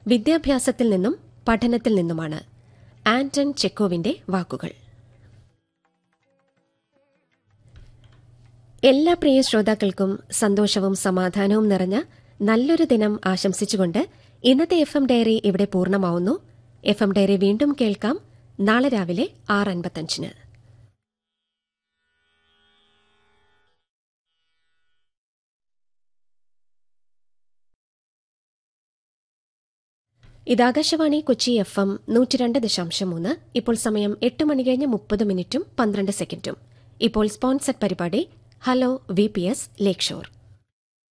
വിദ്യാഭ്യാസത്തിൽ നിന്നും പഠനത്തിൽ നിന്നുമാണ് ആന്റൺ ചെക്കോവിന്റെ വാക്കുകൾ എല്ലാ പ്രിയ ശ്രോതാക്കൾക്കും സന്തോഷവും സമാധാനവും നിറഞ്ഞ നല്ലൊരു ദിനം ആശംസിച്ചുകൊണ്ട് ഇന്നത്തെ എഫ് എം ഡയറി ഇവിടെ പൂർണ്ണമാവുന്നു എഫ് എം ഡയറി വീണ്ടും കേൾക്കാം നാളെ രാവിലെ ആറ് അൻപത്തഞ്ചിന് ഇത് ആകാശവാണി കൊച്ചി എഫ് എം നൂറ്റിരണ്ട് ദശാംശം മൂന്ന് ഇപ്പോൾ സമയം എട്ട് മണി കഴിഞ്ഞ് മുപ്പത് മിനിറ്റും പന്ത്രണ്ട് സെക്കൻഡും ഇപ്പോൾ സ്പോൺസർഡ് പരിപാടി ഹലോ വി പി എസ് ലേക്ക് ഷോർ